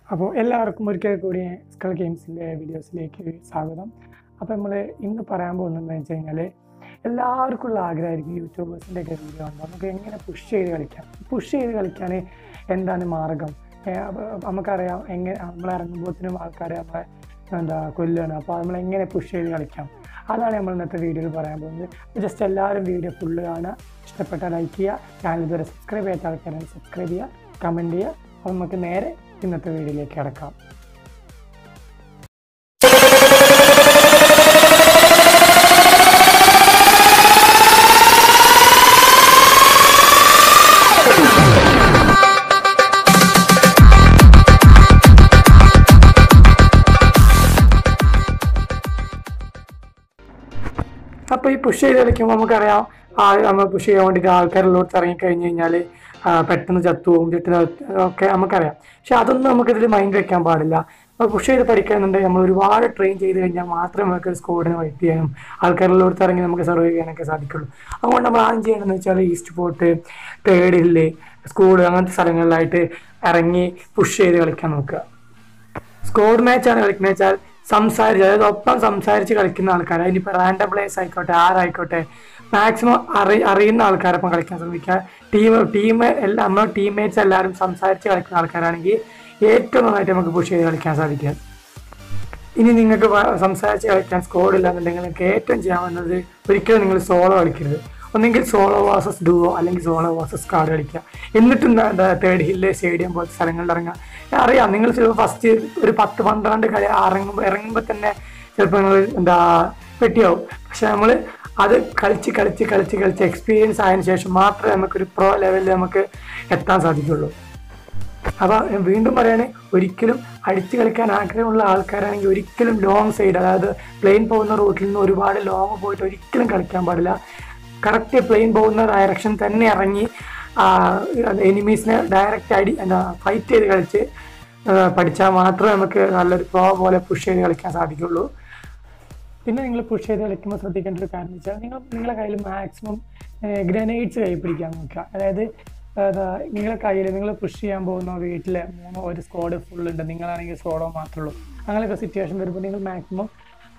അപ്പോൾ എല്ലാവർക്കും ഒരിക്കൽ കൂടി സ്കൾ ഗെയിംസിൻ്റെ വീഡിയോസിലേക്ക് സ്വാഗതം അപ്പോൾ നമ്മൾ ഇന്ന് പറയാൻ പോകുന്നത് എന്താണെന്ന് വെച്ച് കഴിഞ്ഞാൽ എല്ലാവർക്കും ഉള്ള ആഗ്രഹമായിരിക്കും യൂട്യൂബേഴ്സിൻ്റെ ഒക്കെ വീഡിയോ ഉണ്ട് നമുക്ക് എങ്ങനെ പുഷ് ചെയ്ത് കളിക്കാം പുഷ് ചെയ്ത് കളിക്കാൻ എന്താണ് മാർഗം ഏ, അപ്പൊ നമുക്കറിയാം എങ്ങനെ നമ്മൾ ഇറങ്ങുമ്പോഴത്തേനും ആൾക്കാർ നമ്മളെ എന്താ കൊല്ലുകയാണ് അപ്പോൾ നമ്മൾ എങ്ങനെ പുഷ് ചെയ്ത് കളിക്കാം അതാണ് നമ്മൾ ഇന്നത്തെ വീഡിയോയിൽ പറയാൻ പോകുന്നത് ജസ്റ്റ് എല്ലാവരും വീഡിയോ ഫുള്ള് കാണുക ഇഷ്ടപ്പെട്ടാൽ ലൈക്ക് ചെയ്യുക ചാനൽ ഇതുവരെ സബ്സ്ക്രൈബ് ചെയ്യാത്ത ആൾക്കാരാണ് സബ്സ്ക്രൈബ് ചെയ്യുക കമൻറ്റ് ചെയ്യുക അപ്പോൾ നമുക്ക് നേരെ ഇന്നത്തെ വീഡിയോയിലേക്ക് കിടക്കാം അപ്പോൾ ഈ പുഷ് ചെയ്ത് കളിക്കുമ്പോൾ നമുക്കറിയാം ആ നമ്മൾ പുഷ് ചെയ്യാൻ വേണ്ടിയിട്ട് ആൾക്കാരിലോട്ട് ഇറങ്ങി കഴിഞ്ഞ് കഴിഞ്ഞാൽ പെട്ടെന്ന് ചത്തുപോകും ചുറ്റിന് ഒക്കെ നമുക്കറിയാം പക്ഷെ അതൊന്നും നമുക്കിതിൽ മൈൻഡ് വെക്കാൻ പാടില്ല അപ്പോൾ പുഷ് ചെയ്ത് പഠിക്കുന്നുണ്ടെങ്കിൽ നമ്മൾ ഒരുപാട് ട്രെയിൻ ചെയ്ത് കഴിഞ്ഞാൽ മാത്രമേ നമുക്ക് ഒരു സ്കോഡിനെ വൈറ്റ് ചെയ്യാനും ആൾക്കാരിലോട്ട് ഇറങ്ങി നമുക്ക് സർവൈവ് ചെയ്യാനൊക്കെ സാധിക്കുള്ളൂ അതുകൊണ്ട് നമ്മൾ ആദ്യം ചെയ്യണമെന്ന് വെച്ചാൽ east port third hill school അങ്ങനത്തെ സ്ഥലങ്ങളിലായിട്ട് ഇറങ്ങി പുഷ് ചെയ്ത് കളിക്കാൻ നോക്കുക സ്കോഡ് മാച്ചാണ് കളിക്കുന്നത് വെച്ചാൽ സംസാരിച്ച് അതായത് ഒപ്പം സംസാരിച്ച് കളിക്കുന്ന ആൾക്കാർ അതിനിപ്പോൾ റാൻഡം പ്ലേയേഴ്സ് ആയിക്കോട്ടെ ആരായിക്കോട്ടെ മാക്സിമം അറി അറിയുന്ന ആൾക്കാരൊപ്പം കളിക്കാൻ ശ്രമിക്കുക ടീം ടീം എല്ലാ നമ്മുടെ ടീംമേറ്റ്സ് എല്ലാവരും സംസാരിച്ച് കളിക്കുന്ന ആൾക്കാരാണെങ്കിൽ ഏറ്റവും നന്നായിട്ട് നമുക്ക് പുഷ് ചെയ്ത് കളിക്കാൻ സാധിക്കുക ഇനി നിങ്ങൾക്ക് വ- സംസാരിച്ച് കളിക്കാൻ സ്കോഡ് ഇല്ലാന്നുണ്ടെങ്കിൽ നിങ്ങൾക്ക് ഏറ്റവും ചെയ്യാവുന്നത് ഒരിക്കലും നിങ്ങൾ സോളോ കളിക്കരുത് ഒന്നെങ്കിൽ സോളോ വാസസ് ഡുവോ അല്ലെങ്കിൽ സോളോ വാസസ് കാർഡ് കളിക്കുക എന്നിട്ടും തേർഡ് ഹില്ല് സ്റ്റേഡിയം പോലത്തെ സ്ഥലങ്ങളിൽ ഇറങ്ങുക അറിയാം നിങ്ങൾ ചിലപ്പോൾ ഫസ്റ്റ് ഒരു പത്ത് പന്ത്രണ്ട് കളി ഇറങ്ങുമ്പോൾ ഇറങ്ങുമ്പോൾ തന്നെ ചിലപ്പോൾ നിങ്ങൾ എന്താ പെട്ടിയാവും പക്ഷെ നമ്മൾ അത് കളിച്ച് കളിച്ച് കളിച്ച് കളിച്ച് എക്സ്പീരിയൻസ് ആയതിനു ശേഷം മാത്രമേ നമുക്കൊരു പ്രോ ലെവലിൽ നമുക്ക് എത്താൻ സാധിക്കുള്ളൂ അപ്പോൾ ഞാൻ വീണ്ടും പറയാണ് ഒരിക്കലും അടിച്ചു കളിക്കാൻ ആഗ്രഹമുള്ള ആൾക്കാരാണെങ്കിൽ ഒരിക്കലും ലോങ് സൈഡ് അതായത് പ്ലെയിൻ പോകുന്ന റൂട്ടിൽ നിന്ന് ഒരുപാട് ലോങ് പോയിട്ട് ഒരിക്കലും കളിക്കാൻ പാടില്ല കറക്റ്റ് പ്ലെയിൻ പോകുന്ന ഡയറക്ഷൻ തന്നെ ഇറങ്ങി എനിമീസിനെ ഡയറക്റ്റ് അടി എന്താ ഫൈറ്റ് ചെയ്ത് കളിച്ച് പഠിച്ചാൽ മാത്രമേ നമുക്ക് നല്ലൊരു പ്രോ പോലെ പുഷ് ചെയ്ത് കളിക്കാൻ സാധിക്കുള്ളൂ പിന്നെ നിങ്ങൾ പുഷ് ചെയ്ത് കളിക്കുമ്പോൾ ശ്രദ്ധിക്കേണ്ട ഒരു കാര്യം എന്ന് വെച്ചാൽ നിങ്ങൾ നിങ്ങളുടെ കയ്യിൽ മാക്സിമം ഗ്രനേഡ്സ് കൈ പിടിക്കാൻ നോക്കുക അതായത് ഏതാ, നിങ്ങളുടെ കയ്യിൽ നിങ്ങൾ പുഷ് ചെയ്യാൻ പോകുന്ന വീട്ടിൽ മൂന്നോ ഒരു സ്ക്വാഡ് ഫുൾ ഉണ്ട് നിങ്ങളാണെങ്കിൽ സോളോ മാത്രമേ ഉള്ളൂ അങ്ങനെയൊക്കെ സിറ്റുവേഷൻ വരുമ്പോൾ നിങ്ങൾ മാക്സിമം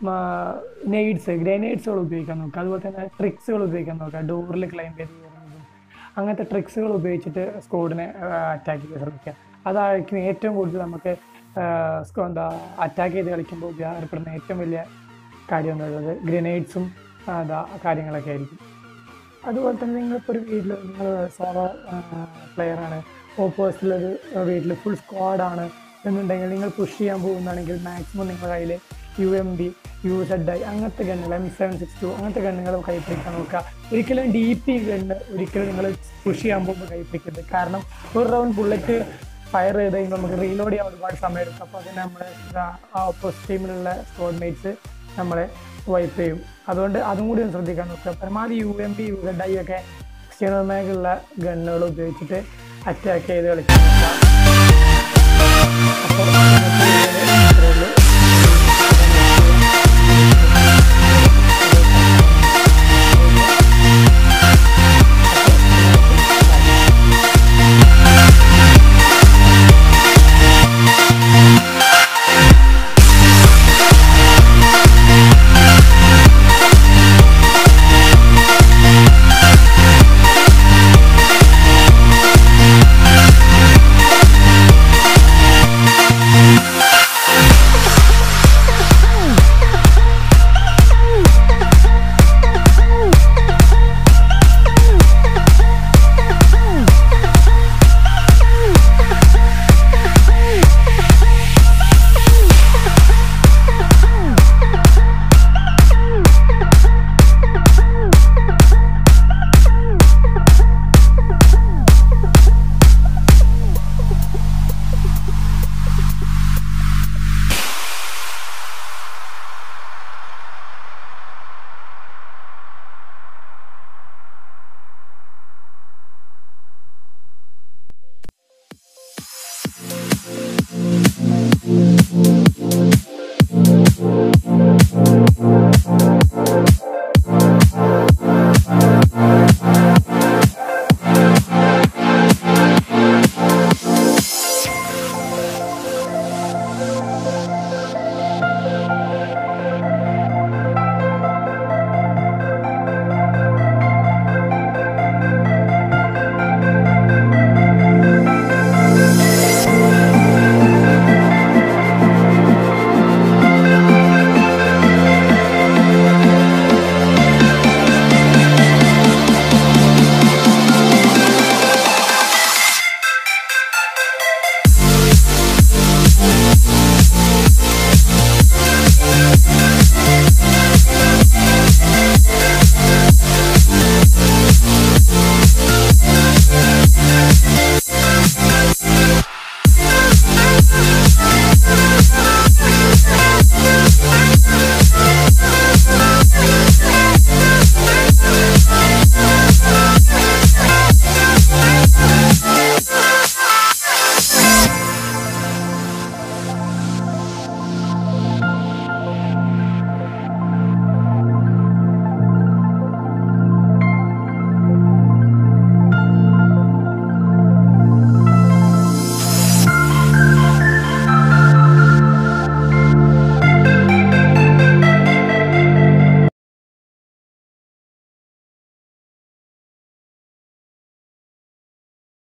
നെയ്ഡ്സ് ഗ്രനേഡ്സുകൾ ഉപയോഗിക്കാൻ നോക്കുക അതുപോലെ തന്നെ ട്രിക്സുകൾ ഉപയോഗിക്കാൻ നോക്കുക ഡോറിൽ ക്ലൈം ചെയ്ത് കയറുന്നതും അങ്ങനത്തെ ട്രിക്സുകൾ ഉപയോഗിച്ചിട്ട് സ്ക്വാഡിനെ അറ്റാക്ക് ചെയ്ത് ശ്രമിക്കുക അതായിരിക്കും ഏറ്റവും കൂടുതൽ നമുക്ക് ആ, സ്കോ- എന്താ അറ്റാക്ക് ചെയ്ത് കളിക്കുമ്പോൾ ഉപയോഗപ്പെടുന്ന ഏറ്റവും വലിയ കാര്യം എന്നുള്ളത് ഗ്രനേഡ്സും അതാ കാര്യങ്ങളൊക്കെ ആയിരിക്കും അതുപോലെ തന്നെ നിങ്ങളിപ്പോൾ ഒരു വീട്ടിൽ നിങ്ങൾ സോളോ പ്ലെയറാണ് ഓപ്പോസിറ്റിലൊരു വീട്ടിൽ ഫുൾ സ്ക്വാഡാണ് എന്നുണ്ടെങ്കിൽ നിങ്ങൾ പുഷ് ചെയ്യാൻ പോകുന്നതാണെങ്കിൽ മാക്സിമം നിങ്ങളുടെ കയ്യിൽ U M B U Z I അങ്ങനത്തെ ഗണ്ണുകൾ എം സെവൻ സിക്സ് ടു അങ്ങനത്തെ ഗണ്ണുകൾ കൈപ്പിടിക്കാൻ നോക്കുക ഒരിക്കലും ഡി പി ഗണ്ണ് ഒരിക്കലും നിങ്ങൾ പുഷ് ചെയ്യാൻ പോകുമ്പോൾ കൈപ്പിടിക്കരുത് കാരണം ഒരു റൗണ്ട് ബുള്ളറ്റ് ഫയർ ചെയ്ത് കഴിയുമ്പോൾ നമുക്ക് റീലോഡ് ചെയ്യാൻ ഒരുപാട് സമയം എടുക്കും അപ്പോൾ അതിന് നമ്മുടെ ഓപ്പോസിറ്റ് ടീമിലുള്ള സ്ക്വാഡ് മേറ്റ്സ് നമ്മളെ വൈപ്പ് ചെയ്യും അതുകൊണ്ട് അതും കൂടി ഒന്ന് ശ്രദ്ധിക്കാൻ നോക്കുക പരമാവധി U M B U Z I ഒക്കെ എക്സ്റ്റേണൽ മേഖലുള്ള ഗണ്ണുകൾ ഉപയോഗിച്ചിട്ട് അറ്റാക്ക് ചെയ്ത് കളിക്കാൻ നോക്കുക